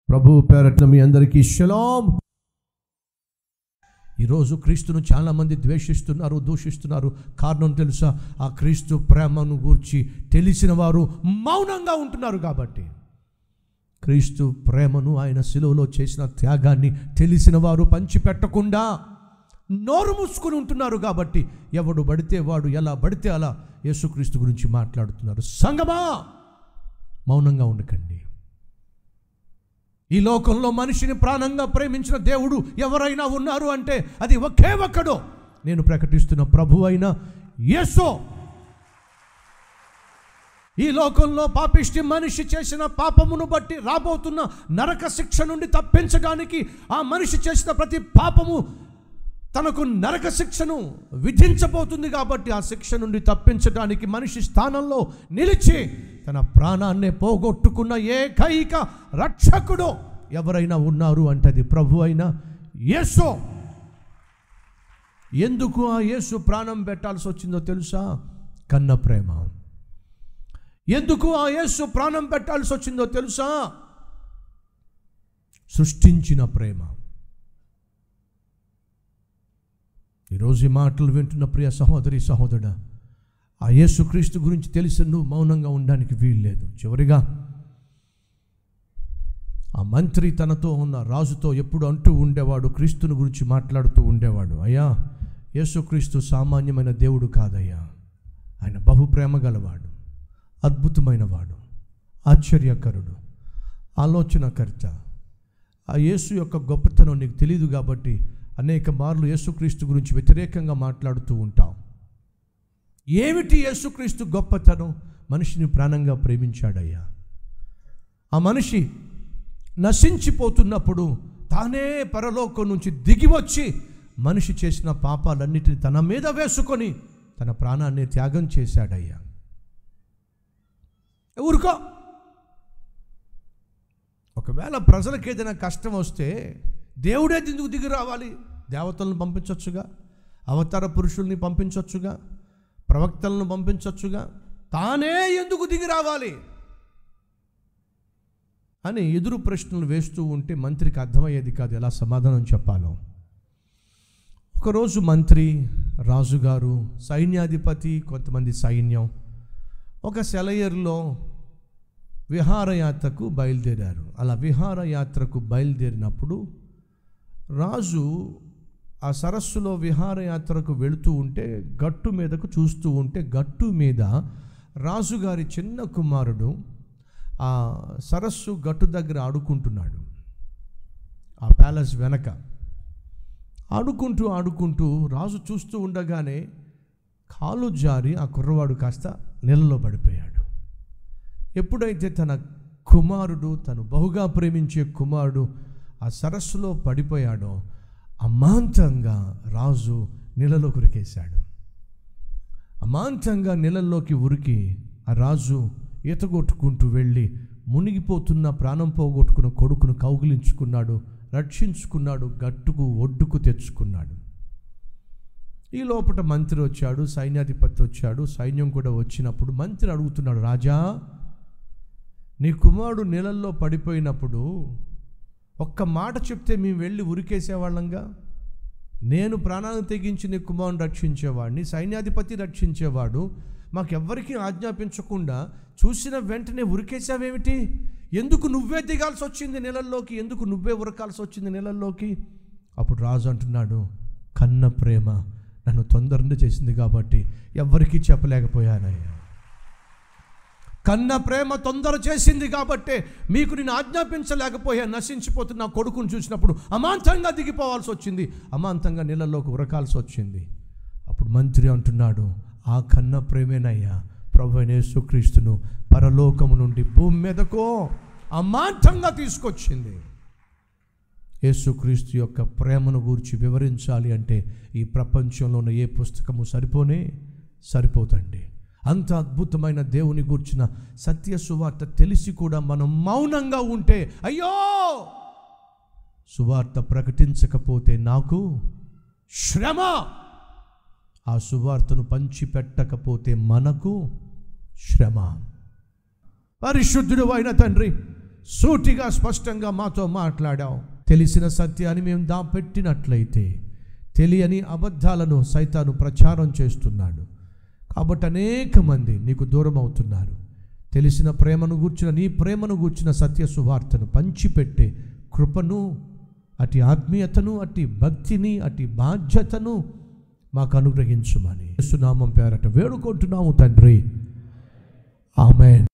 ప్రభు పేరట్న మీ అందరికీ షలాం ఈరోజు క్రీస్తును చాలామంది ద్వేషిస్తున్నారు దూషిస్తున్నారు కారణం తెలుసా ఆ క్రీస్తు ప్రేమను గూర్చి తెలిసిన వారు మౌనంగా ఉంటున్నారు కాబట్టి క్రీస్తు ప్రేమను ఆయన శిలువలో చేసిన త్యాగాన్ని తెలిసిన వారు పంచిపెట్టకుండా నోరు మూసుకుని ఉంటున్నారు కాబట్టి ఎవడు పడితే వాడు ఎలా పడితే అలా యేసుక్రీస్తు గురించి మాట్లాడుతున్నారు సంగమా మౌనంగా ఉండకండి ఈ లోకంలో మనిషిని ప్రాణంగా ప్రేమించిన దేవుడు ఎవరైనా ఉన్నారు అంటే అది ఒకే ఒక్కడు నేను ప్రకటిస్తున్న ప్రభు అయిన యేసో ఈ లోకంలో పాపిష్టి మనిషి చేసిన పాపమును బట్టి రాబోతున్న నరక శిక్ష నుండి తప్పించడానికి ఆ మనిషి చేసిన ప్రతి పాపము తనకు నరక శిక్షను విధించబోతుంది కాబట్టి ఆ శిక్ష నుండి తప్పించడానికి మనిషి స్థానంలో నిలిచి తన ప్రాణాన్నే పోగొట్టుకున్న ఏకైక రక్షకుడు ఎవరైనా ఉన్నారు అంటే అది ప్రభు అయిన యేసో ఎందుకు ఆ యేసు ప్రాణం పెట్టాల్సి వచ్చిందో తెలుసా కన్న ప్రేమ ఎందుకు ఆ యేసు ప్రాణం పెట్టాల్సి వచ్చిందో తెలుసా సృష్టించిన ప్రేమ ఈరోజు ఈ మాటలు వింటున్న ప్రియ సహోదరి సహోదరుడా ఆ యేసుక్రీస్తు గురించి తెలిసి నువ్వు మౌనంగా ఉండడానికి వీల్లేదు చివరిగా ఆ మంత్రి తనతో ఉన్న రాజుతో ఎప్పుడు అంటూ ఉండేవాడు క్రీస్తుని గురించి మాట్లాడుతూ ఉండేవాడు అయ్యా యేసుక్రీస్తు సామాన్యమైన దేవుడు కాదయ్యా ఆయన బహు ప్రేమ గలవాడు అద్భుతమైన వాడు ఆశ్చర్యకరుడు ఆలోచనకర్త ఆ యేసు యొక్క గొప్పతనం నీకు తెలియదు కాబట్టి అనేక మార్లు యేసుక్రీస్తు గురించి వ్యతిరేకంగా మాట్లాడుతూ ఉంటాం ఏమిటి యేసుక్రీస్తు గొప్పతనం మనిషిని ప్రాణంగా ప్రేమించాడయ్యా ఆ మనిషి నశించిపోతున్నప్పుడు తానే పరలోకం నుంచి దిగి వచ్చి మనిషి చేసిన పాపాలన్నిటిని తన మీద వేసుకొని తన ప్రాణాన్ని త్యాగం చేశాడయ్యా ఊరుకో ఒకవేళ ప్రజలకు ఏదైనా కష్టం వస్తే దేవుడే ఎందుకు దిగి రావాలి దేవతలను పంపించవచ్చుగా అవతార పురుషుల్ని పంపించవచ్చుగా ప్రవక్తలను పంపించవచ్చుగా తానే ఎందుకు దిగి రావాలి అని ఎదురు ప్రశ్నలు వేస్తూ ఉంటే మంత్రికి అర్థమయ్యేది కాదు ఎలా సమాధానం చెప్పాలో ఒకరోజు మంత్రి రాజుగారు సైన్యాధిపతి కొంతమంది సైన్యం ఒక సెలయర్లో విహారయాత్రకు బయలుదేరారు అలా విహారయాత్రకు బయలుదేరినప్పుడు రాజు ఆ సరస్సులో విహారయాత్రకు వెళుతూ ఉంటే గట్టు మీదకు చూస్తూ ఉంటే గట్టు మీద రాజుగారి చిన్న కుమారుడు ఆ సరస్సు గట్టు దగ్గర ఆడుకుంటున్నాడు ఆ ప్యాలెస్ వెనక ఆడుకుంటూ ఆడుకుంటూ రాజు చూస్తూ ఉండగానే కాలు జారి ఆ కుర్రవాడు కాస్త నీళ్ళలో పడిపోయాడు ఎప్పుడైతే తన కుమారుడు తను బహుగా ప్రేమించే కుమారుడు ఆ సరస్సులో పడిపోయాడో అమాంతంగా రాజు నీళ్ళలో ఉరికేశాడు అమాంతంగా నీళ్ళల్లోకి ఉరికి ఆ రాజు ఈతగొట్టుకుంటూ వెళ్ళి మునిగిపోతున్న ప్రాణం పోగొట్టుకున్న కొడుకును కౌగిలించుకున్నాడు రక్షించుకున్నాడు గట్టుకు ఒడ్డుకు తెచ్చుకున్నాడు ఈ లోపల మంత్రి వచ్చాడు సైన్యాధిపతి వచ్చాడు సైన్యం కూడా వచ్చినప్పుడు మంత్రి అడుగుతున్నాడు రాజా నీ కుమారుడు నీళ్ళల్లో పడిపోయినప్పుడు ఒక్క మాట చెప్తే మేము వెళ్ళి ఉరికేసేవాళ్ళంగా నేను ప్రాణాలను తెగించి నీ కుమారుని రక్షించేవాడిని సైన్యాధిపతి రక్షించేవాడు మాకెవ్వరికీ ఆజ్ఞాపించకుండా చూసిన వెంటనే ఉరికేసావేమిటి ఎందుకు నువ్వే దిగాల్సి వచ్చింది నీళ్ళల్లోకి ఎందుకు నువ్వే ఉరకాల్సి వచ్చింది నీళ్ళల్లోకి అప్పుడు రాజు అంటున్నాడు కన్న ప్రేమ నన్ను తొందరగా చేసింది కాబట్టి ఎవ్వరికీ చెప్పలేకపోయానయ్యా కన్న ప్రేమ తొందర చేసింది కాబట్టే మీకు నేను ఆజ్ఞాపించలేకపోయా నశించిపోతున్న కొడుకును చూసినప్పుడు అమాంతంగా దిగిపోవాల్సి వచ్చింది అమాంతంగా నీళ్ళలోకి ఉరకాల్సి వచ్చింది అప్పుడు మంత్రి అంటున్నాడు ఆ కన్న ప్రేమేనయ్యా ప్రభు యేసుక్రీస్తును పరలోకము నుండి భూమి మీదకో అమాంతంగా తీసుకొచ్చింది యేసుక్రీస్తు యొక్క ప్రేమను గురించి వివరించాలి అంటే ఈ ప్రపంచంలో ఉన్న ఏ పుస్తకము సరిపోనే సరిపోతండి అంత అద్భుతమైన దేవుని గూర్చిన సత్య సువార్త తెలిసి కూడా మనం మౌనంగా ఉంటే అయ్యో సువార్త ప్రకటించకపోతే నాకు శ్రమ ఆ సువార్తను పంచిపెట్టకపోతే మనకు శ్రమ పరిశుద్ధుడు అయిన తండ్రి సూటిగా స్పష్టంగా మాతో మాట్లాడావు తెలిసిన సత్యాన్ని మేము దాపెట్టినట్లయితే తెలియని అబద్ధాలను సైతాను ప్రచారం చేస్తున్నాడు కాబట్టి అనేక మంది నీకు దూరం అవుతున్నారు తెలిసిన ప్రేమను గూర్చిన నీ ప్రేమను గూర్చిన సత్య సువార్తను పంచిపెట్టే కృపను అటు ఆత్మీయతను అటు భక్తిని అటు బాధ్యతను మాకు అనుగ్రహించుమని యేసునామం పేరట వేడుకుంటున్నాము తండ్రి ఆమెన్